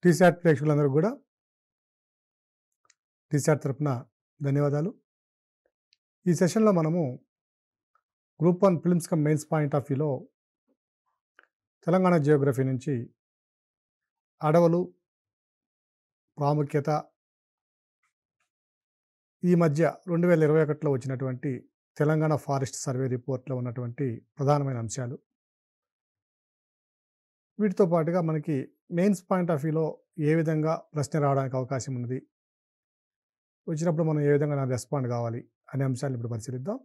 టీశాట్ ప్రేక్షకులందరూ కూడా టీశాట్ తరపున ధన్యవాదాలు ఈ సెషన్లో మనము group one prelims cum mains point of వ్యూలో తెలంగాణ జియోగ్రఫీ నుంచి అడవులు ప్రాముఖ్యత ఈ మధ్య రెండు వేల ఇరవై ఒకటిలో వచ్చినటువంటి తెలంగాణ ఫారెస్ట్ సర్వే రిపోర్ట్లో ఉన్నటువంటి ప్రధానమైన అంశాలు వీటితో పాటుగా మనకి మెయిన్స్ పాయింట్ ఆఫ్ వ్యూలో ఏ విధంగా ప్రశ్న రావడానికి అవకాశం ఉన్నది వచ్చినప్పుడు మనం ఏ విధంగా నాకు రెస్పాండ్ కావాలి అనే అంశాలను ఇప్పుడు పరిశీలిద్దాం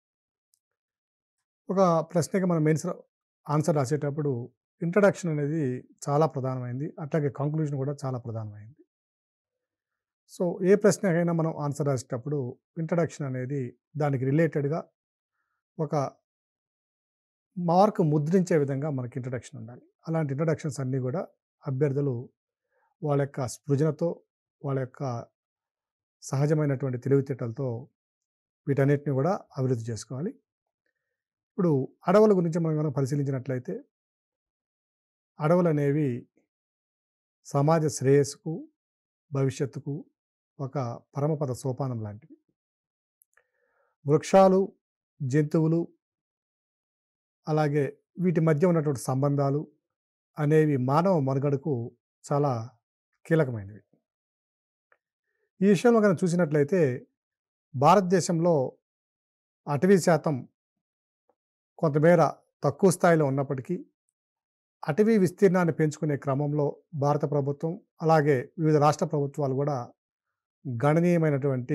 ఒక ప్రశ్నకి మనం మెయిన్స్ ఆన్సర్ రాసేటప్పుడు ఇంట్రడక్షన్ అనేది చాలా ప్రధానమైంది అట్లాగే కంక్లూజన్ కూడా చాలా ప్రధానమైంది సో ఏ ప్రశ్నకైనా మనం ఆన్సర్ రాసేటప్పుడు ఇంట్రడక్షన్ అనేది దానికి రిలేటెడ్గా ఒక మార్క్ ముద్రించే విధంగా మనకి ఇంట్రడక్షన్ ఉండాలి అలాంటి ఇంట్రడక్షన్స్ అన్నీ కూడా అభ్యర్థులు వాళ్ళ యొక్క స్పృజనతో వాళ్ళ యొక్క సహజమైనటువంటి తెలివితేటలతో వీటన్నిటిని కూడా అభివృద్ధి చేసుకోవాలి ఇప్పుడు అడవుల గురించి మనం కనుక పరిశీలించినట్లయితే అడవులు అనేవి సమాజ శ్రేయస్సుకు భవిష్యత్తుకు ఒక పరమపద సోపానం లాంటివి వృక్షాలు జంతువులు అలాగే వీటి మధ్య ఉన్నటువంటి సంబంధాలు అనేవి మానవ మనుగడకు చాలా కీలకమైనవి ఈ విషయంలో కనుక చూసినట్లయితే భారతదేశంలో అటవీ శాతం కొంతమేర తక్కువ స్థాయిలో ఉన్నప్పటికీ అటవీ విస్తీర్ణాన్ని పెంచుకునే క్రమంలో భారత ప్రభుత్వం అలాగే వివిధ రాష్ట్ర ప్రభుత్వాలు కూడా గణనీయమైనటువంటి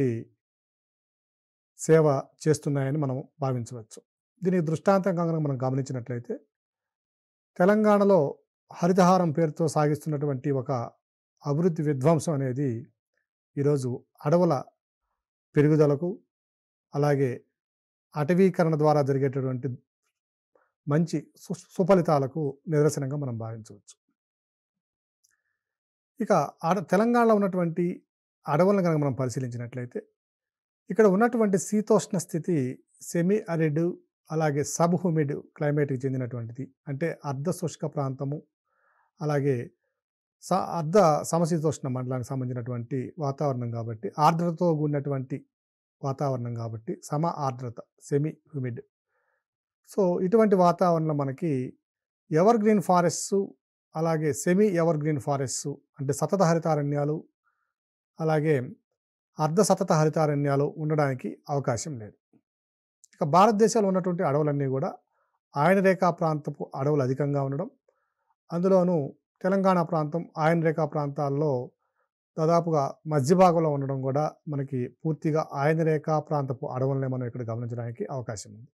సేవ చేస్తున్నాయని మనం భావించవచ్చు దీనికి దృష్టాంతంగా కనుక మనం గమనించినట్లయితే తెలంగాణలో హరితహారం పేరుతో సాగిస్తున్నటువంటి ఒక అభివృద్ధి విధ్వంసం అనేది ఈరోజు అడవుల పెరుగుదలకు అలాగే అటవీకరణ ద్వారా జరిగేటటువంటి మంచి సు సుఫలితాలకు నిదర్శనంగా మనం భావించవచ్చు ఇక ఆడ తెలంగాణలో ఉన్నటువంటి అడవులను కనుక మనం పరిశీలించినట్లయితే ఇక్కడ ఉన్నటువంటి శీతోష్ణ స్థితి సెమీ అరిడ్ అలాగే సబ్ హ్యూమిడ్ క్లైమేట్కి చెందినటువంటిది అంటే అర్ధ శుష్క ప్రాంతము అలాగే స అర్ధ సమశీతోష్ణ మండలానికి సంబంధించినటువంటి వాతావరణం కాబట్టి ఆర్ద్రతతో కూడినటువంటి వాతావరణం కాబట్టి సమ ఆర్ద్రత సెమీ హ్యూమిడ్ సో ఇటువంటి వాతావరణంలో మనకి ఎవర్ గ్రీన్ ఫారెస్ట్స్ అలాగే సెమీ ఎవర్ గ్రీన్ ఫారెస్ట్స్ అంటే సతత హరితారణ్యాలు అలాగే అర్ధ సతత హరితారణ్యాలు ఉండడానికి అవకాశం లేదు ఇక భారతదేశంలో ఉన్నటువంటి అడవులన్నీ కూడా ఆయన రేఖా ప్రాంతపు అడవులు అధికంగా ఉండడం అందులోనూ తెలంగాణ ప్రాంతం ఆయన రేఖా ప్రాంతాల్లో దాదాపుగా మధ్య భాగంలో ఉండడం కూడా మనకి పూర్తిగా ఆయన రేఖా ప్రాంతపు అడవులనే మనం ఇక్కడ గమనించడానికి అవకాశం ఉంది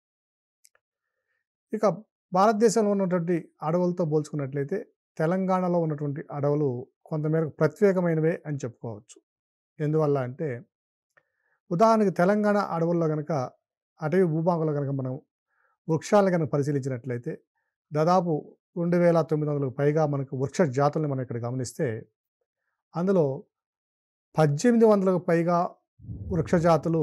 ఇక భారతదేశంలో ఉన్నటువంటి అడవులతో పోల్చుకున్నట్లయితే తెలంగాణలో ఉన్నటువంటి అడవులు కొంతమేరకు ప్రత్యేకమైనవే అని చెప్పుకోవచ్చు ఎందువల్ల అంటే ఉదాహరణకి తెలంగాణ అడవుల్లో కనుక అటవీ భూభాగంలో కనుక మనం వృక్షాలను కనుక పరిశీలించినట్లయితే దాదాపు రెండు వేల తొమ్మిది వందలకు పైగా మనకు వృక్ష జాతుల్ని మనం ఇక్కడ గమనిస్తే అందులో పద్దెనిమిది వందలకు పైగా వృక్ష జాతులు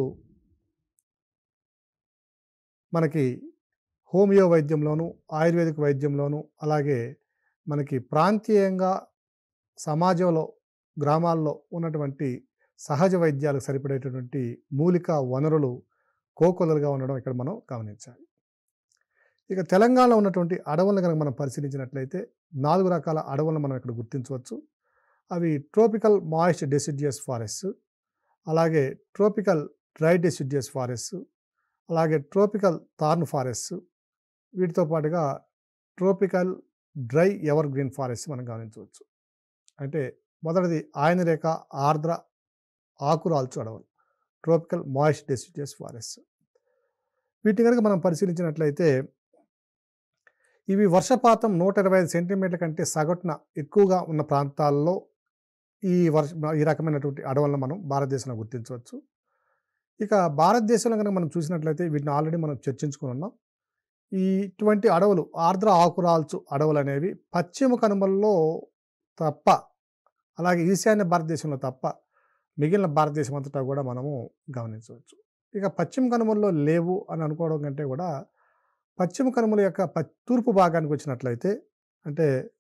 మనకి హోమియో వైద్యంలోను ఆయుర్వేదిక్ వైద్యంలోను అలాగే మనకి ప్రాంతీయంగా సమాజంలో గ్రామాల్లో ఉన్నటువంటి సహజ వైద్యాలకు సరిపడేటటువంటి మూలిక వనరులు కోకొలలుగా ఉండడం ఇక్కడ మనం గమనించాలి ఇక తెలంగాణలో ఉన్నటువంటి అడవులను కనుక మనం పరిశీలించినట్లయితే నాలుగు రకాల అడవులను మనం ఇక్కడ గుర్తించవచ్చు అవి ట్రోపికల్ మాయిస్ట్ డెసిడ్యుయస్ ఫారెస్ట్ అలాగే ట్రోపికల్ డ్రై డెసిడ్యుయస్ ఫారెస్ట్ అలాగే ట్రోపికల్ తార్న్ ఫారెస్ట్ వీటితో పాటుగా tropical dry evergreen forest మనం గమనించవచ్చు అంటే మొదటిది ఆయన రేఖ ఆర్ద్ర ఆకురాల్చు అడవులు ట్రోపికల్ మాయిస్ట్ డెసిడ్యుయస్ ఫారెస్ట్ వీటిని కనుక మనం పరిశీలించినట్లయితే ఇవి వర్షపాతం నూట ఇరవై ఐదు సెంటీమీటర్ల కంటే సగటున ఎక్కువగా ఉన్న ప్రాంతాల్లో ఈ వర్ష ఈ రకమైనటువంటి అడవులను మనం భారతదేశంలో గుర్తించవచ్చు ఇక భారతదేశంలో కనుక మనం చూసినట్లయితే వీటిని ఆల్రెడీ మనం చర్చించుకుని ఉన్నాం ఈ ఇటువంటి అడవులు ఆర్ద్ర ఆకురాల్చు అడవులు అనేవి పశ్చిమ కనుమల్లో తప్ప అలాగే ఈశాన్య భారతదేశంలో తప్ప మిగిలిన భారతదేశం అంతటా కూడా మనము గమనించవచ్చు ఇక పశ్చిమ కనుమల్లో లేవు అని అనుకోవడం కంటే కూడా పశ్చిమ కనుమల యొక్క ప తూర్పు భాగానికి వచ్చినట్లయితే అంటే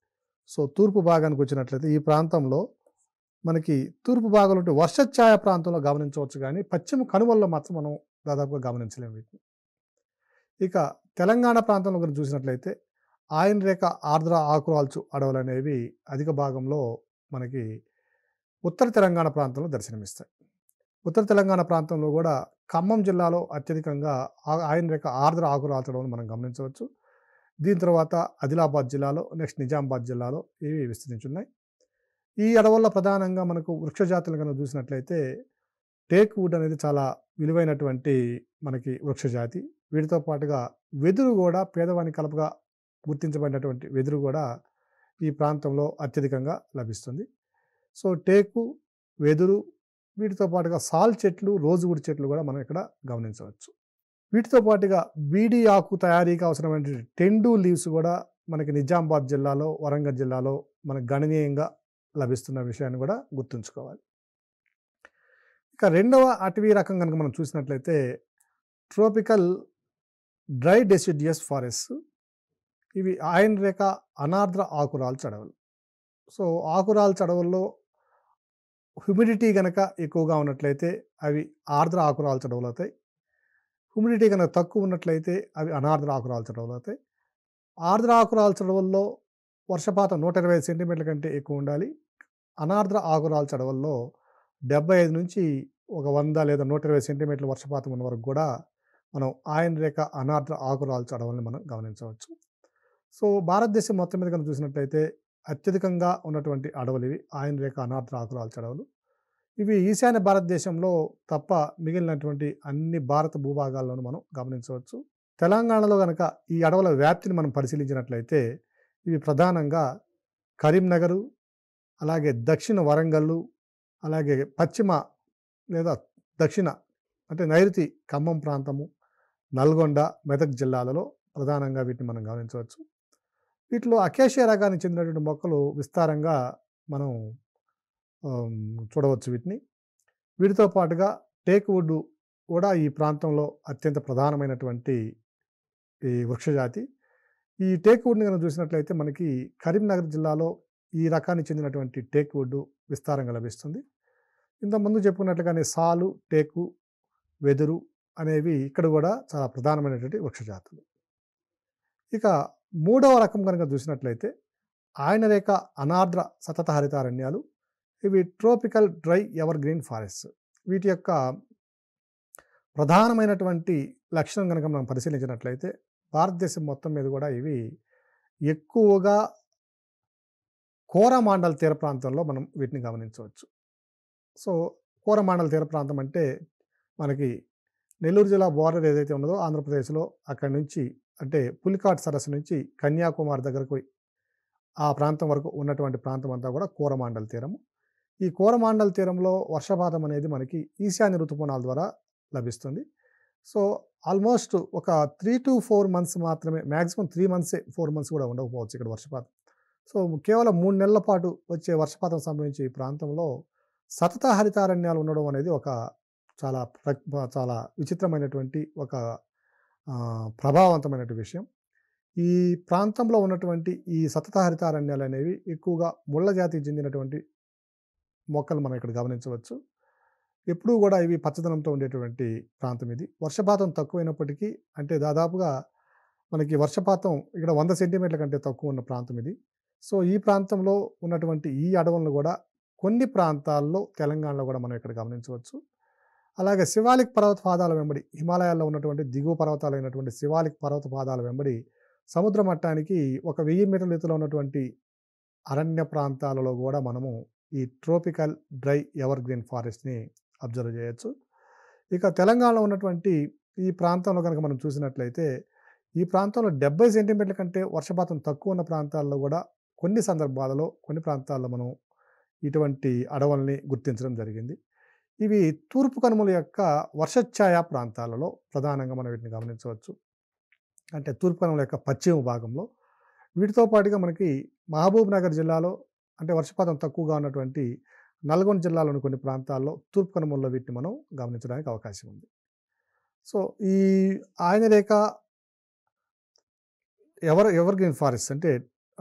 సో తూర్పు భాగానికి వచ్చినట్లయితే ఈ ప్రాంతంలో మనకి తూర్పు భాగంలో ఉంటే వర్షఛాయ ప్రాంతంలో గమనించవచ్చు కానీ పశ్చిమ కనుమల్లో మాత్రం మనం దాదాపుగా గమనించలేము వీటిని ఇక తెలంగాణ ప్రాంతంలో కనుక చూసినట్లయితే ఆయన రేఖ ఆర్ద్ర ఆకురాల్చు అడవులు అనేవి అధిక భాగంలో మనకి ఉత్తర తెలంగాణ ప్రాంతంలో దర్శనమిస్తాయి ఉత్తర తెలంగాణ ప్రాంతంలో కూడా ఖమ్మం జిల్లాలో అత్యధికంగా ఆ- ఆయన రేఖ ఆర్ద్ర ఆకురాల్చు అడవులు మనం గమనించవచ్చు దీని తర్వాత ఆదిలాబాద్ జిల్లాలో నెక్స్ట్ నిజామాబాద్ జిల్లాలో ఇవి విస్తరించున్నాయి ఈ అడవుల్లో ప్రధానంగా మనకు వృక్ష జాతులు కనుక చూసినట్లయితే టేక్ వుడ్ అనేది చాలా విలువైనటువంటి మనకి వృక్ష జాతి వీటితో పాటుగా వెదురు కూడా పేదవాని కలపగా గుర్తించబడినటువంటి వెదురు కూడా ఈ ప్రాంతంలో అత్యధికంగా లభిస్తుంది సో టేకు వెదురు వీటితో పాటుగా సాల్ చెట్లు రోజువుడి చెట్లు కూడా మనం ఇక్కడ గమనించవచ్చు వీటితో పాటుగా బీడీ ఆకు తయారీకి అవసరమైన టెండు లీవ్స్ కూడా మనకి నిజామాబాద్ జిల్లాలో వరంగల్ జిల్లాలో మనకు గణనీయంగా లభిస్తున్న విషయాన్ని కూడా గుర్తుంచుకోవాలి ఇక రెండవ అటవీ రకం కనుక మనం చూసినట్లయితే ట్రోపికల్ డ్రై డెసిడియస్ ఫారెస్ట్ ఇవి ఆయన రేఖ అనార్ద్ర ఆకురాల్చు అడవులు సో ఆకురాల్చు అడవుల్లో హ్యూమిడిటీ కనుక ఎక్కువగా ఉన్నట్లయితే అవి ఆర్ద్ర ఆకురాల్చు అడవులు అవుతాయి హ్యూమిడిటీ కనుక తక్కువ ఉన్నట్లయితే అవి అనార్ద్ర ఆకురాల్చు అడవులు అవుతాయి ఆర్ద్ర ఆకురాల్చు అడవుల్లో వర్షపాతం నూట ఇరవై ఐదు సెంటీమీటర్ల కంటే ఎక్కువ ఉండాలి అనార్ద్ర ఆకురాల్చు అడవుల్లో డెబ్బై ఐదు నుంచి ఒక వంద లేదా నూట ఇరవై సెంటీమీటర్ల వర్షపాతం ఉన్న వరకు కూడా మనం ఆయన రేఖ అనార్ద్ర ఆకురాల్చు అడవుల్ని మనం గమనించవచ్చు సో భారతదేశం మొత్తం మీద కనుక చూసినట్లయితే అత్యధికంగా ఉన్నటువంటి అడవులు ఇవి ఆయన రేఖ అనార్ద్ర ఆకురాల్చు అడవులు ఇవి ఈశాన్య భారతదేశంలో తప్ప మిగిలినటువంటి అన్ని భారత భూభాగాల్లోనూ మనం గమనించవచ్చు తెలంగాణలో కనుక ఈ అడవుల వ్యాప్తిని మనం పరిశీలించినట్లయితే ఇవి ప్రధానంగా కరీంనగరు అలాగే దక్షిణ వరంగల్లు అలాగే పశ్చిమ లేదా దక్షిణ అంటే నైరుతి ఖమ్మం ప్రాంతము నల్గొండ మెదక్ జిల్లాలలో ప్రధానంగా వీటిని మనం గమనించవచ్చు వీటిలో అకేషియా రకానికి చెందినటువంటి మొక్కలు విస్తారంగా మనం ఆమ్, చూడవచ్చు వీటిని వీటితో పాటుగా టేక్ వుడ్ కూడా ఈ ప్రాంతంలో అత్యంత ప్రధానమైనటువంటి ఈ వృక్షజాతి ఈ టేక్ వుడ్ని కనుక చూసినట్లయితే మనకి కరీంనగర్ జిల్లాలో ఈ రకానికి చెందినటువంటి టేక్ వుడ్ విస్తారంగా లభిస్తుంది ఇంతకుముందు చెప్పుకున్నట్లుగానే సాలు టేకు వెదురు అనేవి ఇక్కడ కూడా చాలా ప్రధానమైనటువంటి వృక్షజాతులు ఇక మూడవ రకం కనుక చూసినట్లయితే ఆయన రేఖ అనార్ద్ర సతత హరితారణ్యాలు ఇవి tropical dry evergreen forest వీటి యొక్క ప్రధానమైనటువంటి లక్షణం కనుక మనం పరిశీలించినట్లయితే భారతదేశం మొత్తం మీద కూడా ఇవి ఎక్కువగా కోరమాండల్ తీర ప్రాంతంలో మనం వీటిని గమనించవచ్చు సో కోరమాండల్ తీర ప్రాంతం అంటే మనకి నెల్లూరు జిల్లా బోర్డర్ ఏదైతే ఉన్నదో ఆంధ్రప్రదేశ్లో అక్కడి నుంచి అంటే పులికాట్ సరస్సు నుంచి కన్యాకుమారి దగ్గరకు ఆ ప్రాంతం వరకు ఉన్నటువంటి ప్రాంతం అంతా కూడా కోరమాండల్ తీరము ఈ కోరమాండల్ తీరంలో వర్షపాతం అనేది మనకి ఈశాన్య ఋతుపవనాల ద్వారా లభిస్తుంది సో ఆల్మోస్ట్ ఒక త్రీ టు ఫోర్ మంత్స్ మాత్రమే మ్యాక్సిమం త్రీ మంత్సే ఫోర్ మంత్స్ కూడా ఉండకపోవచ్చు ఇక్కడ వర్షపాతం సో కేవలం మూడు నెలల పాటు వచ్చే వర్షపాతం సంబంధించి ఈ ప్రాంతంలో సతత హరితారణ్యాలు ఉండడం అనేది ఒక చాలా ప్ర- చాలా విచిత్రమైనటువంటి ఒక ఆ, ప్రభావవంతమైనటువంటి విషయం ఈ ప్రాంతంలో ఉన్నటువంటి ఈ సతత హరితారణ్యాలు అనేవి ఎక్కువగా ముళ్ళ జాతికి చెందినటువంటి మొక్కలు మనం ఇక్కడ గమనించవచ్చు ఎప్పుడూ కూడా ఇవి పచ్చదనంతో ఉండేటువంటి ప్రాంతం ఇది వర్షపాతం తక్కువైనప్పటికీ అంటే దాదాపుగా మనకి వర్షపాతం ఇక్కడ వంద సెంటీమీటర్ల కంటే తక్కువ ఉన్న ప్రాంతం ఇది సో ఈ ప్రాంతంలో ఉన్నటువంటి ఈ అడవులను కూడా కొన్ని ప్రాంతాల్లో తెలంగాణలో కూడా మనం ఇక్కడ గమనించవచ్చు అలాగే శివాలిక్ పర్వత పాదాల వెంబడి హిమాలయాల్లో ఉన్నటువంటి దిగువ పర్వతాలైనటువంటి శివాలిక్ పర్వత పాదాల వెంబడి సముద్ర మట్టానికి ఒక వెయ్యి మీటర్ల ఎత్తులో ఉన్నటువంటి అరణ్య ప్రాంతాలలో కూడా మనము ఈ ట్రోపికల్ డ్రై ఎవర్ గ్రీన్ ఫారెస్ట్ని అబ్జర్వ్ చేయొచ్చు ఇక తెలంగాణలో ఉన్నటువంటి ఈ ప్రాంతంలో కనుక మనం చూసినట్లయితే ఈ ప్రాంతంలో డెబ్బై సెంటీమీటర్ల కంటే వర్షపాతం తక్కువ ఉన్న ప్రాంతాల్లో కూడా కొన్ని సందర్భాలలో కొన్ని ప్రాంతాల్లో మనం ఇటువంటి అడవుల్ని గుర్తించడం జరిగింది ఇవి తూర్పు కనుమల యొక్క వర్షఛాయ ప్రాంతాలలో ప్రధానంగా మనం వీటిని గమనించవచ్చు అంటే తూర్పు కనుమల యొక్క పశ్చిమ భాగంలో వీటితో పాటుగా మనకి మహబూబ్ నగర్ జిల్లాలో అంటే వర్షపాతం తక్కువగా ఉన్నటువంటి నల్గొండ జిల్లాలోని కొన్ని ప్రాంతాల్లో తూర్పు కనుమల్లో వీటిని మనం గమనించడానికి అవకాశం ఉంది సో ఈ ఆయన రేఖ ఎవర్ ఎవర్ గ్రీన్ ఫారెస్ట్ అంటే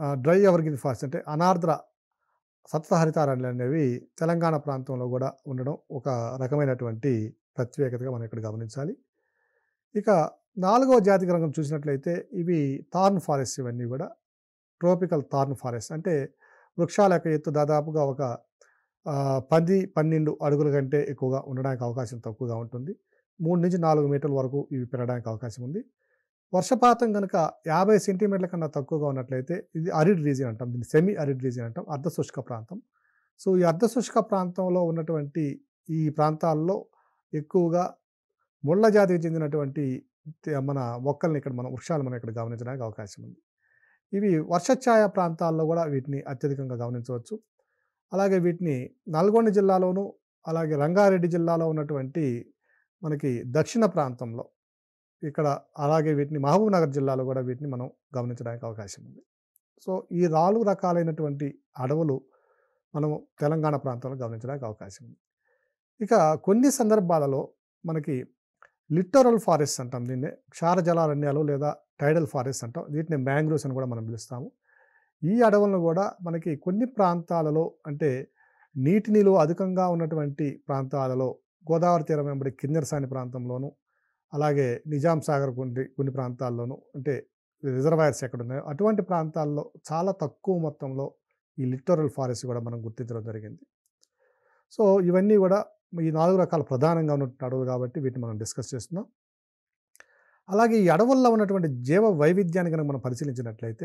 ఆహ్, డ్రై ఎవర్‌గ్రీన్ ఫారెస్ట్ అంటే అనార్ద్ర సప్తహరితారణ్యాలు అనేవి తెలంగాణ ప్రాంతంలో గూడా ఉండడం ఒక రకమైనటువంటి ప్రత్యేకతగా మనం ఇక్కడ గమనించాలి. ఇక నాలుగవ జాతి గనుక చూసినట్లయితే ఇవి థార్న్ ఫారెస్ట్ ఇవన్నీ గూడా. ట్రోపికల్ థార్న్ ఫారెస్ట్ అంటే వృక్షాల యొక్క ఎత్తు దాదాపుగా ఒక ఆహ్, 10, 12 అడుగుల కంటే ఎక్కువగా ఉండడానికి అవకాశం తక్కువగా ఉంటుంది. 3-4 మీటర్ల వరకు ఇవి పెరగడానికి అవకాశం ఉంది. వర్షపాతం గనక 50 సెంటీమీటర్ల కన్నా తక్కువగా ఉన్నట్లయితే ఇది అరిడ్ రీజియన్ అంటాం. దీన్ని సెమీ అరిడ్ రీజియన్ అంటాం. అర్ధ శుష్క ప్రాంతం. సో, ఈ అర్ధ శుష్క ప్రాంతంలో ఉన్నటువంటి ఈ ప్రాంతాల్లో ఎక్కువగా ముళ్ళ జాతికి చెందినటువంటి తే మన మొక్కల్ని ఇక్కడ మనం వృక్షాలు మనం ఇక్కడ గమనించడానికి అవకాశం ఉంది. ఇవి వర్షఛాయ ప్రాంతాల్లో గూడా వీటిని అత్యధికంగా గమనించవచ్చు. అలాగే వీటిని నల్గొండ జిల్లాలోను, అలాగే రంగారెడ్డి జిల్లాలో ఉన్నటువంటి మనకి దక్షిణ ప్రాంతంలో ఇక్కడ అలాగే వీటిని మహబూబ్‌నగర్ జిల్లాలో గూడా వీటిని మనం గమనించడానికి అవకాశం ఉంది. సో, ఈ 4 రకాలైనటువంటి అడవులు మనము తెలంగాణ ప్రాంతంలో గమనించడానికి అవకాశం ఉంది. ఇక కొన్ని సందర్భాలలో మనకి లిట్టోరల్ ఫారెస్ట్ అంటాం దీన్నే. క్షార జలారణ్యాలు లేదా టైడల్ ఫారెస్ట్ అంటాం. వీటిని మ్యాంగ్రోవ్స్ అని గూడా మనం పిలుస్తాము. ఈ అడవులను గూడా మనకి కొన్ని ప్రాంతాలలో అంటే నీటి నిలువ అధికంగా ఉన్నటువంటి ప్రాంతాలలో గోదావరి తీరం వెంబడి కిన్నెరసాని ప్రాంతంలోను, అలాగే నిజాం సాగర్ కొన్ని కొన్ని ప్రాంతాల్లోనూ అంటే రిజర్వాయర్స్ ఎక్కడున్నాయో అటువంటి ప్రాంతాల్లో చాలా తక్కువ మొత్తంలో ఈ లిట్టోరల్ ఫారెస్ట్ గూడా మనం గుర్తించడం జరిగింది. సో, ఇవన్నీ గూడా ఈ 4 రకాల ప్రధానంగా ఉన్నటువంటి అడవులు గాబట్టి వీటిని మనం డిస్కస్ చేస్తున్నాం. అలాగే ఈ అడవుల్లో ఉన్నటువంటి జీవ వైవిధ్యాన్ని గనక మనం పరిశీలించినట్లయితే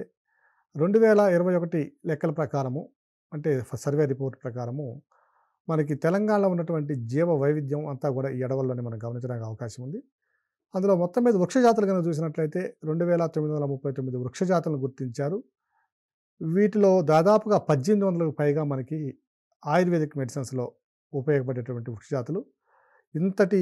2021 లెక్కల ప్రకారము అంటే ఫ సర్వే రిపోర్ట్ ప్రకారము మనకి తెలంగాణలో ఉన్నటువంటి జీవ వైవిధ్యం అంతా గూడా ఈ అడవుల్లోనే మనం గమనించడానికి అవకాశం ఉంది. అందులో మొత్తం మీద వృక్ష జాతులు గనక చూసినట్లయితే 2939 వృక్ష జాతులను గుర్తించారు. వీటిలో దాదాపుగా 1800లకు పైగా మనకి ఆయుర్వేదిక్ మెడిసిన్స్‌లో ఉపయోగపడేటువంటి వృక్ష జాతులు. ఇంతటి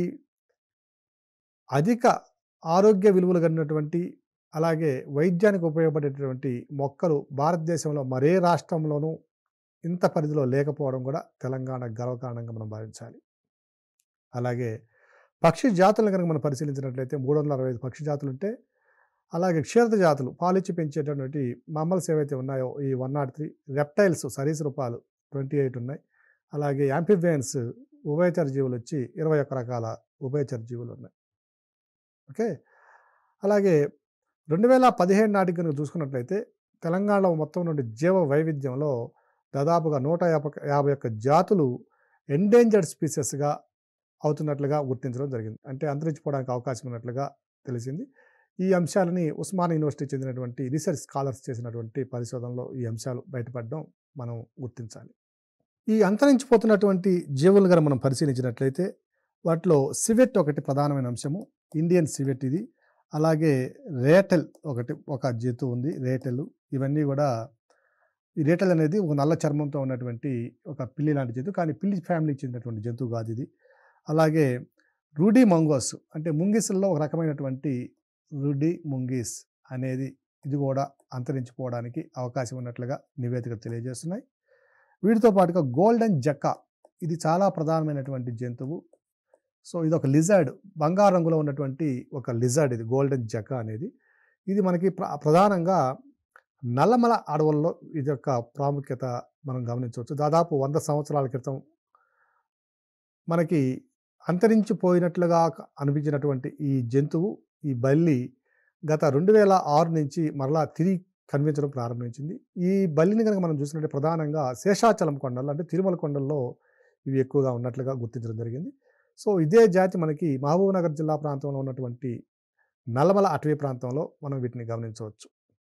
అధిక ఆరోగ్య విలువలు కలిగినటువంటి అలాగే వైద్యానికి ఉపయోగపడేటటువంటి మొక్కలు భారతదేశంలో మరే రాష్ట్రంలోనూ ఇంత పరిధిలో లేకపోవడం గూడా తెలంగాణ గర్వకారణంగా మనం భావించాలి. అలాగే పక్షి జాతులను గనక మనం పరిశీలించినట్లయితే 365 పక్షి జాతులుంటే, అలాగే క్షీరద జాతులు పాలిచ్చి పెంచేటటువంటి మమ్మల్స్ ఏవైతే ఉన్నాయో ఈ 103 రెప్టైల్స్ సరీసృపాలు 28 ఉన్నాయి. అలాగే యాంఫిబియన్స్ ఉభయచర జీవులొచ్చి 21 రకాల ఉభయచర జీవులున్నాయి. ఓకే. అలాగే 2017 నాటికి గనుక చూసుకున్నట్లయితే తెలంగాణలో మొత్తం నుండి జీవ వైవిధ్యంలో దాదాపుగా 151 జాతులు ఎండేంజర్డ్ స్పీసెస్‌గా అవుతున్నట్లుగా గుర్తించడం జరిగింది. అంటే అంతరించిపోవడానికి అవకాశం ఉన్నట్లుగా తెలిసింది. ఈ అంశాలని ఉస్మానియా యూనివర్సిటీకి చెందినటువంటి రీసెర్చ్ స్కాలర్స్ చేసినటువంటి పరిశోధనలో ఈ అంశాలు బయటపడడం మనం గుర్తించాలి. ఈ అంతరించిపోతున్నటువంటి జీవులను గనక మనం పరిశీలించినట్లయితే వాటిలో సివెట్ ఒకటి ప్రధానమైన అంశము. ఇండియన్ సివెట్ ఇది. అలాగే రేటెల్ ఒకటి ఒక జంతువు ఉంది. రేటెల్ ఇవన్నీ గూడా ఈ రేటెల్ అనేది ఒక నల్ల చర్మంతో ఉన్నటువంటి ఒక పిల్లి లాంటి జంతువు. కానీ పిల్లి ఫ్యామిలీకి చెందినటువంటి జంతువు గాదిది. అలాగే రూడీ మంగోస్ అంటే ముంగిసల్లో ఒక రకమైనటువంటి రూడీ ముంగీస్ అనేది ఇది గూడా అంతరించిపోవడానికి అవకాశం ఉన్నట్లుగా నివేదికలు తెలియజేస్తున్నాయి. వీటితో పాటుగా గోల్డెన్ జెక్కా ఇది చాలా ప్రధానమైనటువంటి జంతువు. సో, ఇదొక లిజర్డ్ బంగారు రంగులో ఉన్నటువంటి ఒక లిజర్డ్ ఇది గోల్డెన్ జెక్కా అనేది. ఇది మనకి ప్ర ప్రధానంగా నల్లమల అడవుల్లో ఇది యొక్క ప్రాముఖ్యత మనం గమనించవచ్చు. దాదాపు 100 సంవత్సరాల క్రితం మనకి అంతరించిపోయినట్లుగా అనిపించినటువంటి ఈ జంతువు, ఈ బల్లి గత 2006 నుంచి మరలా తిరిగి కనిపించడం ప్రారంభించింది. ఈ బల్లిని గనక మనం చూసినట్లయితే ప్రధానంగా శేషాచలం కొండల్లో అంటే తిరుమల కొండల్లో ఇవి ఎక్కువగా ఉన్నట్లుగా గుర్తించడం జరిగింది. సో, ఇదే జాతి మనకి మహబూబ్‌నగర్ జిల్లా ప్రాంతంలో ఉన్నటువంటి నల్లమల అటవీ ప్రాంతంలో మనం వీటిని గమనించవచ్చు.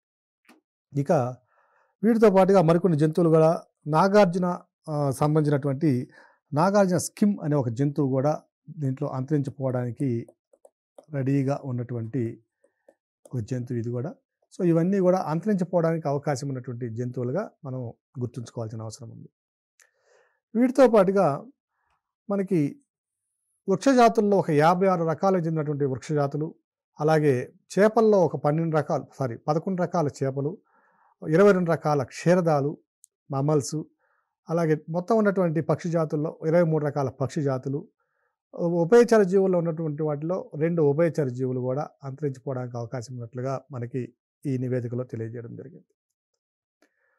ఇక వీటితో పాటుగా మరికొన్ని జంతువులు గూడా నాగార్జున ఆహ్, సంబంధించినటువంటి నాగార్జున స్కిమ్ అనే ఒక జంతువు గూడా దీంట్లో అంతరించిపోవడానికి రెడీగా ఉన్నటువంటి ఒక జంతువు ఇది గూడా. సో, ఇవన్నీ గూడా అంతరించిపోవడానికి అవకాశం ఉన్నటువంటి జంతువులుగా మనం గుర్తుంచుకోవాల్సిన అవసరం ఉంది. వీటితో పాటుగా మనకి వృక్ష జాతుల్లో ఒక 56 రకాలకు చెందినటువంటి వృక్ష జాతులు, అలాగే చేపల్లో ఒక 12 రకాలు సారీ 11 రకాల చేపలు, 22 రకాల క్షీరదాలు, మమ్మల్స్ అలాగే మొత్తం ఉన్నటువంటి పక్షి జాతుల్లో 23 రకాల పక్షి జాతులు, ఉభయచర జీవుల్లో ఉన్నటువంటి వాటిలో 2 ఉభయచర జీవులు గూడా అంతరించిపోవడానికి అవకాశం ఉన్నట్లుగా మనకి ఈ నివేదికలో తెలియజేయడం జరిగింది.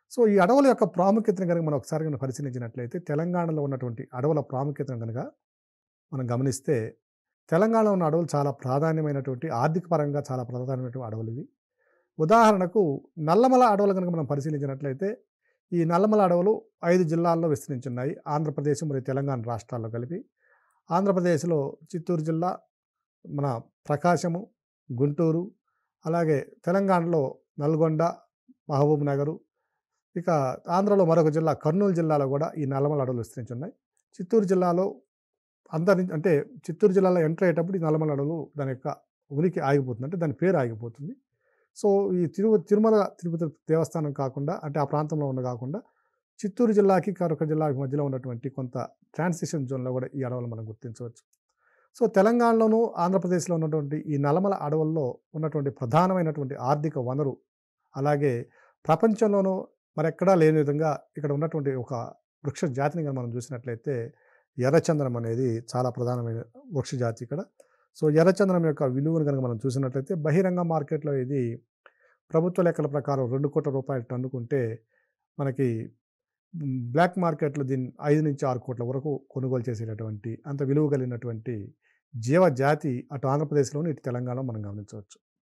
సో ఈ అడవుల యొక్క ప్రాముఖ్యతను కనుక మనం ఒకసారి కనుక పరిశీలించినట్లయితే తెలంగాణలో ఉన్నటువంటి అడవుల ప్రాముఖ్యతను కనుక మనం గమనిస్తే తెలంగాణలో ఉన్న అడవులు చాలా ప్రాధాన్యమైనటువంటి ఆర్థిక పరంగా చాలా ప్రాధాన్యమైనటువంటి అడవులు ఇవి ఉదాహరణకు నల్లమల అడవులు కనుక మనం పరిశీలించినట్లయితే ఈ నల్లమల అడవులు ఐదు జిల్లాల్లో విస్తరించున్నాయి ఆంధ్రప్రదేశ్ మరియు తెలంగాణ రాష్ట్రాల్లో కలిపి ఆంధ్రప్రదేశ్లో చిత్తూరు జిల్లా మన ప్రకాశము గుంటూరు అలాగే తెలంగాణలో నల్గొండ మహబూబ్ నగరు ఇక ఆంధ్రలో మరొక జిల్లా కర్నూలు జిల్లాలో కూడా ఈ నల్లమల అడవులు విస్తరించున్నాయి చిత్తూరు జిల్లాలో అంతరి అంటే చిత్తూరు జిల్లాలో ఎంటర్ అయ్యేటప్పుడు ఈ నల్లమల అడవులు దాని యొక్క ఉనికి ఆగిపోతుంది అంటే దాని పేరు ఆగిపోతుంది సో ఈ తిరు తిరుమల తిరుపతి దేవస్థానం కాకుండా అంటే ఆ ప్రాంతంలో ఉన్న కాకుండా చిత్తూరు జిల్లాకి మరొక జిల్లాకి మధ్యలో ఉన్నటువంటి కొంత ట్రాన్సిషన్ జోన్లో కూడా ఈ అడవులు మనం గుర్తించవచ్చు సో తెలంగాణలోను ఆంధ్రప్రదేశ్లో ఉన్నటువంటి ఈ నల్లమల అడవుల్లో ఉన్నటువంటి ప్రధానమైనటువంటి ఆర్థిక వనరు అలాగే ప్రపంచంలోనూ మరెక్కడా లేని విధంగా ఇక్కడ ఉన్నటువంటి ఒక వృక్ష జాతిని కనుక మనం చూసినట్లయితే ఎర్రచందనం అనేది చాలా ప్రధానమైన వృక్ష జాతి ఇక్కడ సో ఎర్రచందనం యొక్క విలువను కనుక మనం చూసినట్లయితే బహిరంగ మార్కెట్లో ఇది ప్రభుత్వ లెక్కల ప్రకారం రెండు కోట్ల రూపాయలు టన్నుకుంటే మనకి మ్, బ్లాక్ మార్కెట్లో దీన్ని ఐదు నుంచి ఆరు కోట్ల వరకు కొనుగోలు చేసేటటువంటి అంత విలువ కలిగినటువంటి జీవజాతి అటు ఆంధ్రప్రదేశ్లోను ఇటు తెలంగాణలో మనం గమనించవచ్చు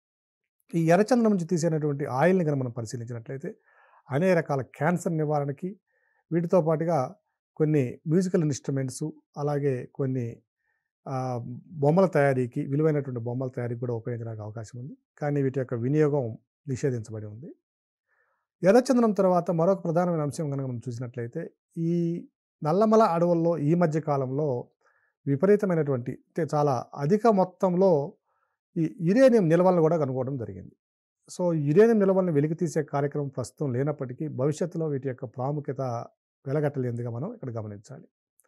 ఈ ఎర్రచందనం నుంచి తీసేటటువంటి ఆయిల్ని కనుక మనం పరిశీలించినట్లయితే అనేక రకాల క్యాన్సర్ నివారణకి వీటితో పాటుగా కొన్ని మ్యూజికల్ ఇన్స్ట్రుమెంట్స్ అలాగే కొన్ని ఆ, బొమ్మల తయారీకి విలువైనటువంటి బొమ్మల తయారీకి కూడా ఉపయోగించడానికి అవకాశం ఉంది కానీ వీటి యొక్క వినియోగం నిషేధించబడి ఉంది ఎర్రచందనం తర్వాత మరొక ప్రధానమైన అంశం కనుక మనం చూసినట్లయితే ఈ నల్లమల అడవుల్లో ఈ మధ్య కాలంలో విపరీతమైనటువంటి అంటే చాలా అధిక మొత్తంలో ఈ యురేనియం నిల్వలను కూడా కనుగొనడం జరిగింది సో యురేనియం నిల్వలను వెలికి తీసే కార్యక్రమం ప్రస్తుతం లేనప్పటికీ భవిష్యత్తులో వీటి యొక్క ప్రాముఖ్యత వెలగట్టలేందుగా మనం ఇక్కడ గమనించాలి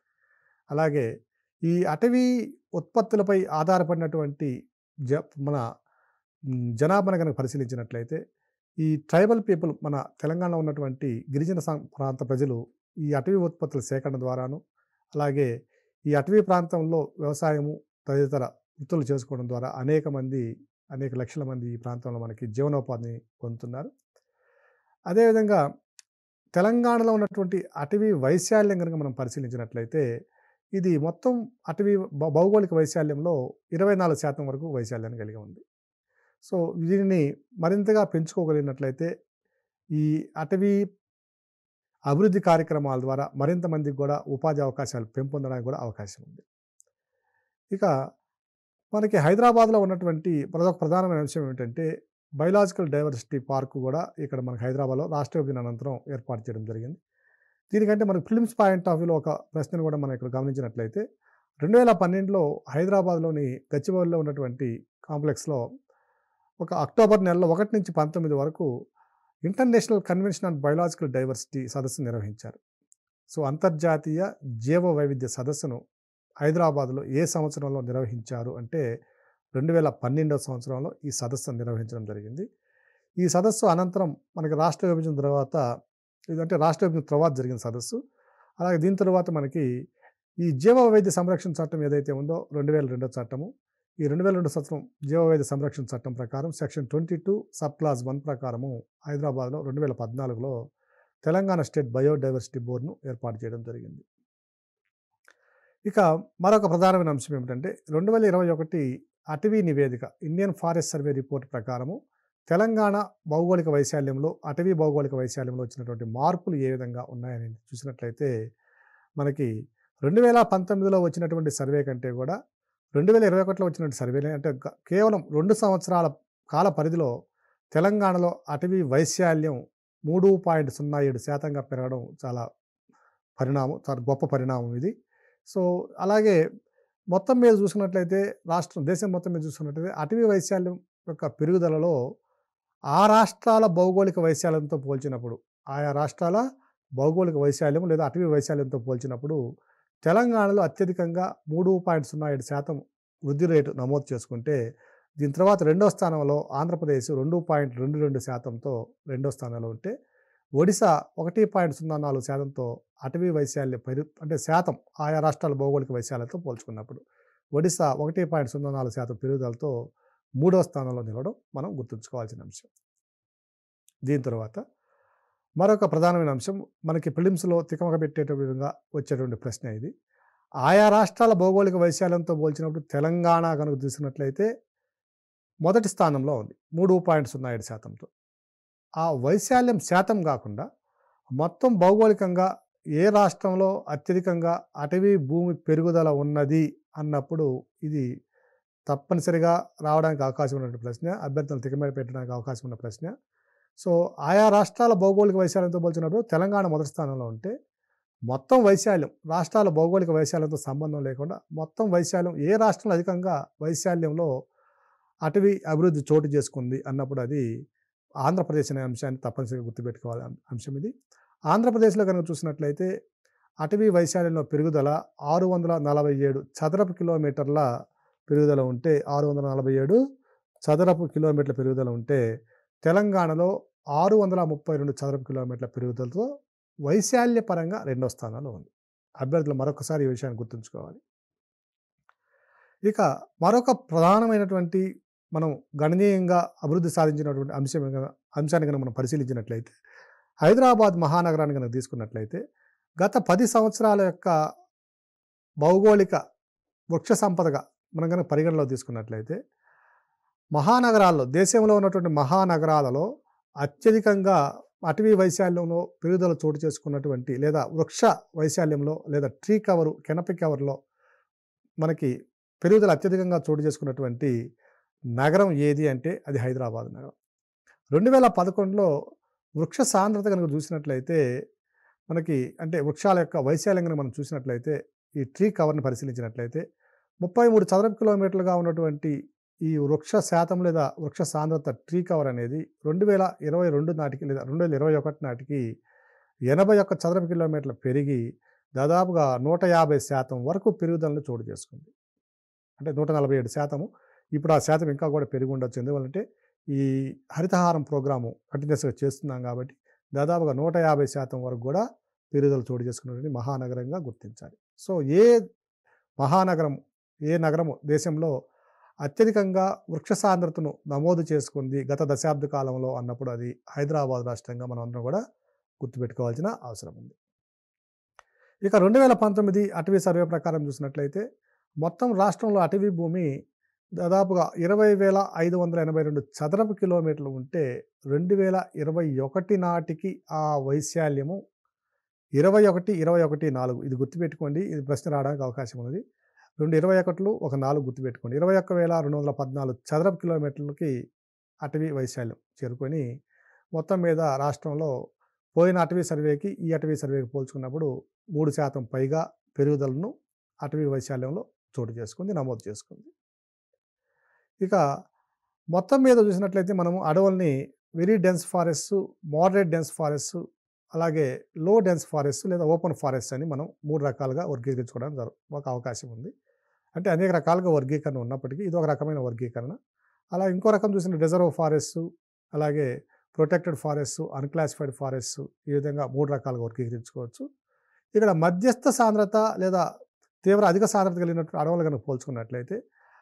అలాగే ఈ అటవీ ఉత్పత్తులపై ఆధారపడినటువంటి జ మన మ్, జనాభాను కనుక పరిశీలించినట్లయితే ఈ ట్రైబల్ పీపుల్ మన తెలంగాణలో ఉన్నటువంటి గిరిజన సం- ప్రాంత ప్రజలు ఈ అటవీ ఉత్పత్తుల సేకరణ ద్వారాను అలాగే ఈ అటవీ ప్రాంతంలో వ్యవసాయము తదితర వృత్తులు చేసుకోవడం ద్వారా అనేక మంది అనేక లక్షల మంది ఈ ప్రాంతంలో మనకి జీవనోపాధిని పొందుతున్నారు అదేవిధంగా తెలంగాణలో ఉన్నటువంటి అటవీ వైశాల్యం కనుక మనం పరిశీలించినట్లయితే ఇది మొత్తం అటవీ భౌ- భౌగోళిక వైశాల్యంలో ఇరవై నాలుగు శాతం వరకు వైశాల్యాన్ని కలిగి ఉంది సో దీనిని మరింతగా పెంచుకోగలిగినట్లయితే ఈ అటవీ అభివృద్ధి కార్యక్రమాల ద్వారా మరింత మందికి కూడా ఉపాధి అవకాశాలు పెంపొందడానికి కూడా అవకాశం ఉంది ఇక మనకి హైదరాబాద్లో ఉన్నటువంటి మరొక ప్రధానమైన అంశం ఏమిటంటే బయలాజికల్ డైవర్సిటీ పార్క్ కూడా ఇక్కడ మనకి హైదరాబాద్లో రాష్ట్ర విభజన అనంతరం ఏర్పాటు చేయడం జరిగింది దీనికంటే మనకి ఫిల్మ్స్ పాయింట్ ఆఫ్ వ్యూలో ఒక ప్రశ్నను కూడా మనం ఇక్కడ గమనించినట్లయితే రెండు వేల పన్నెండులో హైదరాబాద్లోని గచ్చిబౌలిలో ఉన్నటువంటి కాంప్లెక్స్లో ఒక అక్టోబర్ నెలలో ఒకటి నుంచి పంతొమ్మిది వరకు international convention on biological diversity సదస్సు నిర్వహించారు సో అంతర్జాతీయ జీవ వైవిధ్య సదస్సును హైదరాబాద్లో ఏ సంవత్సరంలో నిర్వహించారు అంటే రెండు వేల పన్నెండవ సంవత్సరంలో ఈ సదస్సును నిర్వహించడం జరిగింది ఈ సదస్సు అనంతరం మనకి రాష్ట్ర విభజన తర్వాత ఇదంటే రాష్ట్ర విభజన తర్వాత జరిగిన సదస్సు అలాగే దీని తర్వాత మనకి ఈ జీవ వైద్య సంరక్షణ చట్టం ఏదైతే ఉందో రెండు వేల రెండో చట్టము ఈ రెండు వేల రెండు సంవత్సరం జీవ వైద్య సంరక్షణ చట్టం ప్రకారం section twenty two sub class one ప్రకారము హైదరాబాద్లో రెండు వేల పద్నాలుగులో తెలంగాణ స్టేట్ బయోడైవర్సిటీ బోర్డును ఏర్పాటు చేయడం జరిగింది ఇక మరొక ప్రధానమైన అంశం ఏమిటంటే రెండు వేల ఇరవై ఒకటి అటవీ నివేదిక ఇండియన్ ఫారెస్ట్ సర్వే రిపోర్ట్ ప్రకారము తెలంగాణ భౌగోళిక వైశాల్యంలో అటవీ భౌగోళిక వైశాల్యంలో వచ్చినటువంటి మార్పులు ఏ విధంగా ఉన్నాయని చూసినట్లయితే మనకి రెండు వేల పంతొమ్మిదిలో వచ్చినటువంటి సర్వే కంటే కూడా రెండు వేల ఇరవై ఒకటిలో వచ్చినటువంటి సర్వేలే అంటే గ- కేవలం రెండు సంవత్సరాల కాల పరిధిలో తెలంగాణలో అటవీ వైశాల్యం మూడు పాయింట్ సున్నా ఏడు శాతంగా పెరగడం చాలా పరిణామం చాలా గొప్ప పరిణామం ఇది సో అలాగే మొత్తం మీద చూసుకున్నట్లయితే రాష్ట్రం దేశం మొత్తం మీద చూసుకున్నట్లయితే అటవీ వైశాల్యం యొక్క పెరుగుదలలో ఆ రాష్ట్రాల భౌగోళిక వైశాల్యంతో పోల్చినప్పుడు ఆయా రాష్ట్రాల భౌగోళిక వైశాల్యం లేదా అటవీ వైశాల్యంతో పోల్చినప్పుడు తెలంగాణలో అత్యధికంగా మూడు పాయింట్ సున్నా ఏడు శాతం వృద్ధి రేటు నమోదు చేసుకుంటే దీని తర్వాత రెండో స్థానంలో ఆంధ్రప్రదేశ్ రెండు పాయింట్ రెండు రెండు శాతంతో రెండో స్థానంలో ఉంటే ఒడిశా ఒకటి పాయింట్ సున్నా నాలుగు శాతంతో అటవీ వైశాల్య పెరు అంటే శాతం ఆయా రాష్ట్రాల భౌగోళిక వైశాల్యంతో పోల్చుకున్నప్పుడు ఒడిశా ఒకటి పాయింట్ సున్నా నాలుగు శాతం పెరుగుదలతో మూడో స్థానంలో నిలవడం మనం గుర్తుంచుకోవాల్సిన అంశం దీని తర్వాత మరొక ప్రధానమైన అంశం మనకి ప్రిలిమ్స్లో తికమక పెట్టేట విధంగా వచ్చేటువంటి ప్రశ్న ఇది ఆయా రాష్ట్రాల భౌగోళిక వైశాల్యంతో పోల్చినప్పుడు తెలంగాణ కనుక చూసినట్లయితే మొదటి స్థానంలో ఉంది మూడు పాయింట్ సున్నా ఏడు శాతంతో ఆ వైశాల్యం శాతం కాకుండా మొత్తం భౌగోళికంగా ఏ రాష్ట్రంలో అత్యధికంగా అటవీ భూమి పెరుగుదల ఉన్నది అన్నప్పుడు ఇది తప్పనిసరిగా రావడానికి అవకాశం ఉన్నటువంటి ప్రశ్న అభ్యర్థులు తికమక పెట్టడానికి అవకాశం ఉన్న ప్రశ్న సో ఆయా రాష్ట్రాల భౌగోళిక వైశాల్యంతో పోల్చినప్పుడు తెలంగాణ మొదటి స్థానంలో ఉంటే మొత్తం వైశాల్యం రాష్ట్రాల భౌగోళిక వైశాల్యంతో సంబంధం లేకుండా మొత్తం వైశాల్యం ఏ రాష్ట్రంలో అధికంగా వైశాల్యంలో అటవీ అభివృద్ధి చోటు చేసుకుంది అన్నప్పుడు అది ఆంధ్రప్రదేశ్ అనే అంశాన్ని తప్పనిసరిగా గుర్తుపెట్టుకోవాలి అం- అంశం ఇది ఆంధ్రప్రదేశ్లో కనుక చూసినట్లయితే అటవీ వైశాల్యంలో పెరుగుదల ఆరు వందల నలభై ఏడు చదరపు కిలోమీటర్ల పెరుగుదల ఉంటే ఆరు వందల నలభై ఏడు చదరపు కిలోమీటర్ల పెరుగుదల ఉంటే తెలంగాణలో ఆరు వందల ముప్పై రెండు చదరపు కిలోమీటర్ల పెరుగుదలతో వైశాల్య పరంగా రెండో స్థానంలో ఉంది అభ్యర్థులు మరొకసారి ఈ విషయాన్ని గుర్తుంచుకోవాలి ఇక మరొక ప్రధానమైనటువంటి మనం గణనీయంగా అభివృద్ధి సాధించినటువంటి అంశం కనుక- అంశాన్ని కనుక మనం పరిశీలించినట్లయితే హైదరాబాద్ మహానగరాన్ని కనుక తీసుకున్నట్లయితే గత పది సంవత్సరాల యొక్క భౌగోళిక వృక్ష సంపదగా మనం కనుక పరిగణలో తీసుకున్నట్లయితే మహానగరాల్లో దేశంలో ఉన్నటువంటి మహానగరాలలో అత్యధికంగా అటవీ వైశాల్యంలో పెరుగుదల చోటు చేసుకున్నటువంటి లేదా వృక్ష వైశాల్యంలో లేదా ట్రీ కవరు కెనపి కవర్లో మనకి పెరుగుదల అత్యధికంగా చోటు చేసుకున్నటువంటి నగరం ఏది అంటే అది హైదరాబాద్ నగరం రెండు వేల పదకొండులో వృక్ష సాంద్రత కనుక చూసినట్లయితే మనకి అంటే వృక్షాల యొక్క వైశాల్యం కనుక మనం చూసినట్లయితే ఈ ట్రీ కవర్ని పరిశీలించినట్లయితే ముప్పై మూడు చదరపు కిలోమీటర్లుగా ఉన్నటువంటి ఈ వృక్ష శాతం లేదా వృక్ష సాంద్రత ట్రీ కవర్ అనేది రెండు వేల ఇరవై రెండు నాటికి లేదా రెండు వేల ఇరవై ఒకటి నాటికి ఎనభై ఒక్క చదరపు కిలోమీటర్లు పెరిగి దాదాపుగా నూట యాభై శాతం వరకు పెరుగుదలను చోటు చేసుకుంది అంటే నూట నలభై ఏడు శాతము ఇప్పుడు ఆ శాతం ఇంకా కూడా పెరిగి ఉండొచ్చు ఎందువల్లంటే ఈ హరితహారం ప్రోగ్రాము కంటిన్యూస్గా చేస్తున్నాం కాబట్టి దాదాపుగా నూట యాభై శాతం వరకు కూడా పెరుగుదల చోటు చేసుకున్నటువంటి మహానగరంగా గుర్తించాలి సో ఏ మహానగరం ఏ నగరము దేశంలో అత్యధికంగా వృక్ష సాంద్రతను నమోదు చేసుకుంది గత దశాబ్ద కాలంలో అన్నప్పుడు అది హైదరాబాద్ రాష్ట్రంగా మనం అందరం కూడా గుర్తుపెట్టుకోవాల్సిన అవసరం ఉంది ఇక రెండు వేల పంతొమ్మిది అటవీ సర్వే ప్రకారం చూసినట్లయితే మొత్తం రాష్ట్రంలో అటవీ భూమి దాదాపుగా ఇరవై వేల ఐదు వందల ఎనభై రెండు చదరపు కిలోమీటర్లు ఉంటే రెండు వేల ఇరవై ఒకటి నాటికి ఆ వైశాల్యము ఇరవై ఒకటి ఇరవై ఒకటి నాలుగు ఇది గుర్తుపెట్టుకోండి ఇది ప్రశ్న రావడానికి అవకాశం ఉన్నది రెండు ఇరవై ఒకటిలు ఒక నాలుగు గుర్తుపెట్టుకోండి ఇరవై ఒక్క వేల రెండు వందల పద్నాలుగు చదరపు కిలోమీటర్లకి అటవీ వైశాల్యం చేరుకొని మొత్తం మీద రాష్ట్రంలో పోయిన అటవీ సర్వేకి ఈ అటవీ సర్వేకి పోల్చుకున్నప్పుడు మూడు శాతం పైగా పెరుగుదలను అటవీ వైశాల్యంలో చోటు చేసుకుంది నమోదు చేసుకుంది ఇక మొత్తం మీద చూసినట్లయితే మనము అడవుల్ని very dense forest moderate dense forest అలాగే లో డెన్స్ ఫారెస్ట్ లేదా ఓపెన్ ఫారెస్ట్ అని మనం మూడు రకాలుగా వర్గీకరించుకోవడానికి జరు- ఒక అవకాశం ఉంది అంటే అనేక రకాలుగా వర్గీకరణ ఉన్నప్పటికీ ఇది ఒక రకమైన వర్గీకరణ అలా ఇంకో రకం చూసిన రిజర్వ్ ఫారెస్ట్ అలాగే ప్రొటెక్టెడ్ ఫారెస్ట్ అన్క్లాసిఫైడ్ ఫారెస్ట్ ఈ విధంగా మూడు రకాలుగా వర్గీకరించుకోవచ్చు ఇక్కడ మధ్యస్థ సాంద్రత లేదా తీవ్ర అధిక సాంద్రత కలిగినటువంటి అడవులు కనుక పోల్చుకున్నట్లయితే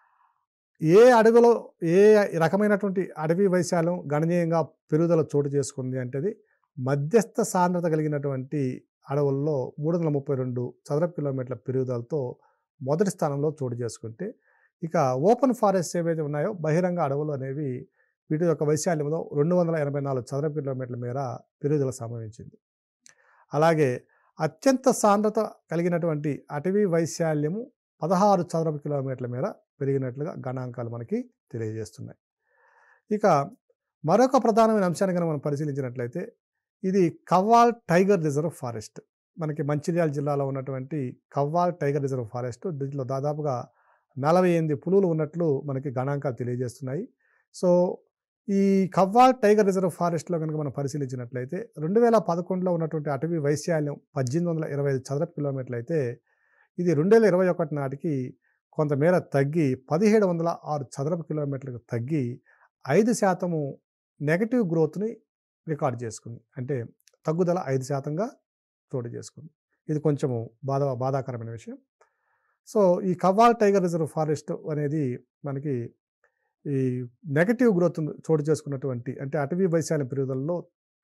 ఏ అడవిలో ఏ రకమైనటువంటి అడవి వైశాల్యం గణనీయంగా పెరుగుదల చోటు చేసుకుంది అంటేది మధ్యస్థ సాంద్రత కలిగినటువంటి అడవుల్లో మూడు వందల ముప్పై రెండు చదరపు కిలోమీటర్ల పెరుగుదలతో మొదటి స్థానంలో చోటు చేసుకుంటే ఇక ఓపెన్ ఫారెస్ట్ ఏవైతే ఉన్నాయో బహిరంగ అడవులు అనేవి వీటి యొక్క వైశాల్యంలో రెండు వందల ఎనభై నాలుగు చదరపు కిలోమీటర్ల మేర పెరుగుదల సంభవించింది అలాగే అత్యంత సాంద్రత కలిగినటువంటి అటవీ వైశాల్యము పదహారు చదరపు కిలోమీటర్ల మేర పెరిగినట్లుగా గణాంకాలు మనకి తెలియజేస్తున్నాయి ఇక మరొక ప్రధానమైన అంశాన్ని కనుక మనం పరిశీలించినట్లయితే ఇది కవ్వాల్ టైగర్ రిజర్వ్ ఫారెస్ట్ మనకి మంచిర్యాల జిల్లాలో ఉన్నటువంటి కవ్వాల్ టైగర్ రిజర్వ్ ఫారెస్ట్ దీంట్లో దాదాపుగా నలభై ఎనిమిది పులులు ఉన్నట్లు మనకి గణాంకాలు తెలియజేస్తున్నాయి సో ఈ కవ్వాల్ టైగర్ రిజర్వ్ ఫారెస్ట్లో కనుక మనం పరిశీలించినట్లయితే రెండు వేల పదకొండులో ఉన్నటువంటి అటవీ వైశాల్యం పద్దెనిమిది వందల ఇరవై ఐదు చదరపు కిలోమీటర్లు అయితే ఇది రెండు వేల ఇరవై ఒకటి నాటికి కొంతమేర తగ్గి పదిహేడు వందల ఆరు చదరపు కిలోమీటర్లకు తగ్గి ఐదు శాతము నెగటివ్ గ్రోత్ని రికార్డ్ చేసుకుంది అంటే తగ్గుదల ఐదు శాతంగా చోటు చేసుకుంది ఇది కొంచెము బాధ బాధాకరమైన విషయం సో ఈ కవ్వాల్ టైగర్ రిజర్వ్ ఫారెస్ట్ అనేది మనకి ఈ నెగటివ్ గ్రోత్ చోటు చేసుకున్నటువంటి అంటే అటవీ వైశాల్యం పెరుగుదలలో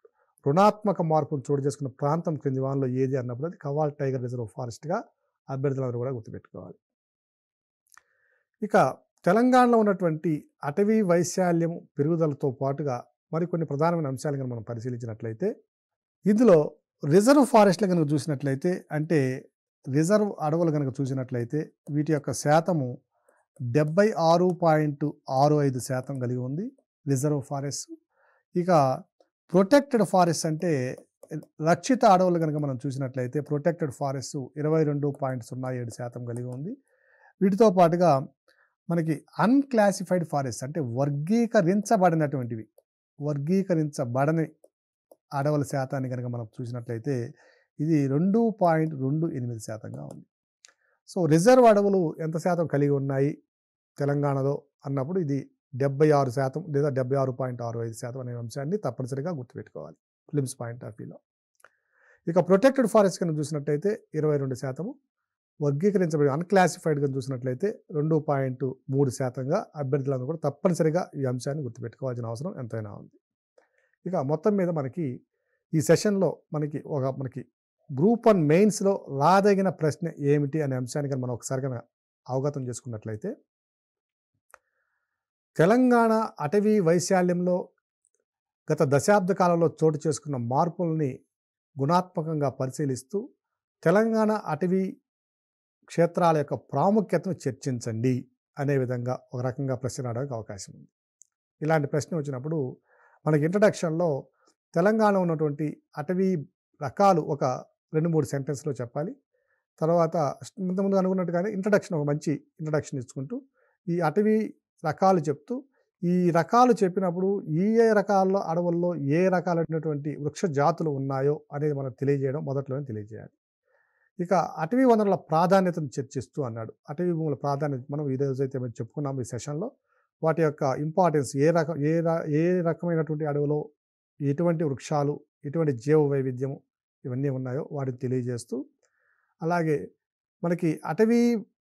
రుణాత్మక మార్పును చోటు చేసుకున్న ప్రాంతం క్రింది వానలో ఏది అన్నప్పుడు అది కవాల్ టైగర్ రిజర్వ్ ఫారెస్ట్గా అభ్యర్థులందరూ కూడా గుర్తుపెట్టుకోవాలి ఇక తెలంగాణలో ఉన్నటువంటి అటవీ వైశాల్యం పెరుగుదలతో పాటుగా మరికొన్ని ప్రధానమైన అంశాలు కనుక మనం పరిశీలించినట్లయితే ఇందులో రిజర్వ్ ఫారెస్ట్లు కనుక చూసినట్లయితే అంటే రిజర్వ్ అడవులు కనుక చూసినట్లయితే వీటి యొక్క శాతము డెబ్బై ఆరు పాయింట్ ఆరు ఐదు శాతం కలిగి ఉంది రిజర్వ్ ఫారెస్ట్ ఇక ప్రొటెక్టెడ్ ఫారెస్ట్ అంటే రక్షిత అడవులు కనుక మనం చూసినట్లయితే ప్రొటెక్టెడ్ ఫారెస్ట్ ఇరవై రెండు పాయింట్ సున్నా ఏడు శాతం కలిగి ఉంది వీటితో పాటుగా మనకి అన్క్లాసిఫైడ్ ఫారెస్ట్ అంటే వర్గీకరించబడినటువంటివి వర్గీకరించబడని అడవుల శాతాన్ని కనుక మనం చూసినట్లయితే ఇది రెండు పాయింట్ రెండు ఎనిమిది శాతంగా ఉంది సో రిజర్వ్ అడవులు ఎంత శాతం కలిగి ఉన్నాయి తెలంగాణలో అన్నప్పుడు ఇది డెబ్బై ఆరు శాతం లేదా డెబ్బై ఆరు పాయింట్ ఆరు ఐదు శాతం అనే అంశాన్ని తప్పనిసరిగా గుర్తుపెట్టుకోవాలి ఫిలిమ్స్ పాయింట్ ఆఫ్ వ్యూలో ఇక ప్రొటెక్టెడ్ ఫారెస్ట్ కనుక చూసినట్లయితే ఇరవై రెండు శాతము వర్గీకరించబడి అన్క్లాసిఫైడ్గా చూసినట్లయితే రెండు పాయింట్ మూడు శాతంగా అభ్యర్థులందరూ కూడా తప్పనిసరిగా ఈ అంశాన్ని గుర్తుపెట్టుకోవాల్సిన అవసరం ఎంతైనా ఉంది ఇక మొత్తం మీద మనకి ఈ సెషన్లో మనకి ఒక మనకి గ్రూప్ వన్ మెయిన్స్లో రాదగిన ప్రశ్న ఏమిటి అనే అంశాన్ని కనుక మనం ఒకసారి కనుక అవగతం చేసుకున్నట్లయితే తెలంగాణ అటవీ వైశాల్యంలో గత దశాబ్ద కాలంలో చోటు చేసుకున్న మార్పుల్ని గుణాత్మకంగా పరిశీలిస్తూ తెలంగాణ అటవీ క్షేత్రాల యొక్క ప్రాముఖ్యతను చర్చించండి అనే విధంగా ఒక రకంగా ప్రశ్న రావడానికి అవకాశం ఉంది ఇలాంటి ప్రశ్న వచ్చినప్పుడు మనకి ఇంట్రడక్షన్లో తెలంగాణ ఉన్నటువంటి అటవీ రకాలు ఒక రెండు మూడు సెంటెన్స్లో చెప్పాలి తర్వాత ఇంతకుముందు అనుకున్నట్టుగానే ఇంట్రడక్షన్ ఒక మంచి ఇంట్రడక్షన్ ఇచ్చుకుంటూ ఈ అటవీ రకాలు చెప్తూ ఈ రకాలు చెప్పినప్పుడు ఈ ఏ రకాల్లో అడవుల్లో ఏ రకాలైనటువంటి వృక్ష జాతులు ఉన్నాయో అనేది మనం తెలియజేయడం మొదట్లోనే తెలియజేయాలి ఇక అటవీ వనరుల ప్రాధాన్యతను చర్చిస్తూ అన్నాడు అటవీ భూముల ప్రాధాన్యత మనం ఈ రోజు అయితే మనం చెప్పుకున్నాం ఈ సెషన్లో వాటి యొక్క ఇంపార్టెన్స్ ఏ రకం ఏ ర- ఏ రకమైనటువంటి అడవిలో ఎటువంటి వృక్షాలు ఎటువంటి జీవ వైవిధ్యము ఇవన్నీ ఉన్నాయో వాటిని తెలియజేస్తూ అలాగే మనకి అటవీ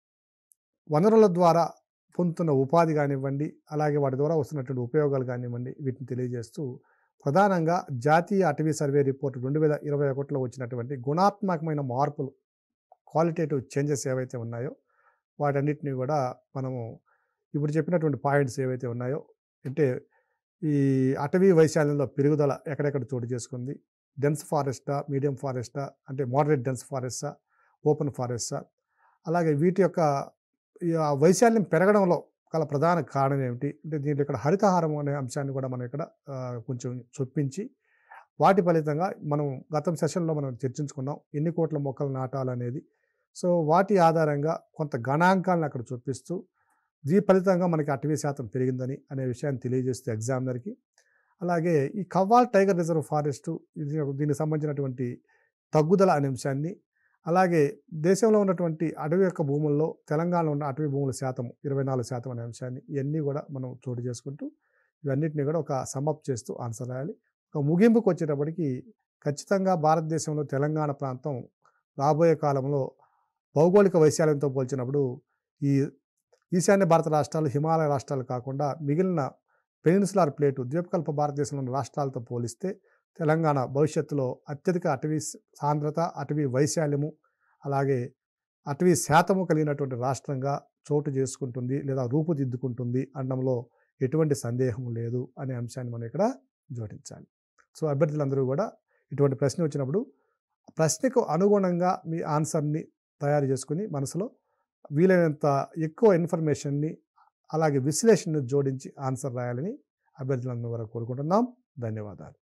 వనరుల ద్వారా పొందుతున్న ఉపాధి కానివ్వండి అలాగే వాటి ద్వారా వస్తున్నటువంటి ఉపయోగాలు కానివ్వండి వీటిని తెలియజేస్తూ ప్రధానంగా జాతీయ అటవీ సర్వే రిపోర్ట్ రెండు వేల ఇరవై ఒకటిలో వచ్చినటువంటి గుణాత్మకమైన మార్పులు క్వాలిటేటివ్ చేంజెస్ ఏవైతే ఉన్నాయో వాటన్నిటిని కూడా మనము ఇప్పుడు చెప్పినటువంటి పాయింట్స్ ఏవైతే ఉన్నాయో అంటే ఈ అటవీ వైశాల్యంలో పెరుగుదల ఎక్కడెక్కడ చోటు చేసుకుంది డెన్స్ ఫారెస్టా మీడియం ఫారెస్టా అంటే మోడరేట్ డెన్స్ ఫారెస్టా ఓపెన్ ఫారెస్టా అలాగే వీటి యొక్క ఈ ఆ వైశాల్యం పెరగడంలో గల ప్రధాన కారణం ఏమిటి అంటే దీంట్లో ఇక్కడ హరితహారం అనే అంశాన్ని కూడా మనం ఇక్కడ ఆ, కొంచెం చొప్పించి వాటి ఫలితంగా మనం గతం సెషన్లో మనం చర్చించుకున్నాం ఎన్ని కోట్ల మొక్కలు నాటాలనేది సో వాటి ఆధారంగా కొంత గణాంకాలను అక్కడ చూపిస్తూ దీని ఫలితంగా మనకి అటవీ శాతం పెరిగిందని అనే విషయాన్ని తెలియజేస్తూ ఎగ్జామినర్కి అలాగే ఈ కవ్వాల్ టైగర్ రిజర్వ్ ఫారెస్ట్ ఇది దీనికి సంబంధించినటువంటి తగ్గుదల అనే అంశాన్ని అలాగే దేశంలో ఉన్నటువంటి అటవీ యొక్క భూముల్లో తెలంగాణలో ఉన్న అటవీ భూముల శాతం ఇరవై నాలుగు శాతం అనే అంశాన్ని ఇవన్నీ కూడా మనం చోటు చేసుకుంటూ ఇవన్నిటిని కూడా ఒక సమప్ చేస్తూ ఆన్సర్ రాయాలి ఒక ముగింపుకు వచ్చేటప్పటికి ఖచ్చితంగా భారతదేశంలో తెలంగాణ ప్రాంతం రాబోయే కాలంలో భౌగోళిక వైశాల్యంతో పోల్చినప్పుడు ఈ ఈశాన్య భారత రాష్ట్రాలు హిమాలయ రాష్ట్రాలు కాకుండా మిగిలిన పెనిన్సులార్ ప్లేటు ద్వీపకల్ప భారతదేశంలోని రాష్ట్రాలతో పోలిస్తే తెలంగాణ భవిష్యత్తులో అత్యధిక అటవీ సాంద్రత అటవీ వైశాల్యము అలాగే అటవీ శాతము కలిగినటువంటి రాష్ట్రంగా చోటు చేసుకుంటుంది లేదా రూపుదిద్దుకుంటుంది అనడంలో ఎటువంటి సందేహం లేదు అనే అంశాన్ని మనం ఇక్కడ జోడించాలి సో అభ్యర్థులందరూ కూడా ఇటువంటి ప్రశ్న వచ్చినప్పుడు ప్రశ్నకు అనుగుణంగా మీ ఆన్సర్ని తయారు చేసుకుని మనసులో వీలైనంత ఎక్కువ ఇన్ఫర్మేషన్ని అలాగే విశ్లేషణను జోడించి ఆన్సర్ రాయాలని అభ్యర్థులందరూ కూడా కోరుకుంటున్నాం ధన్యవాదాలు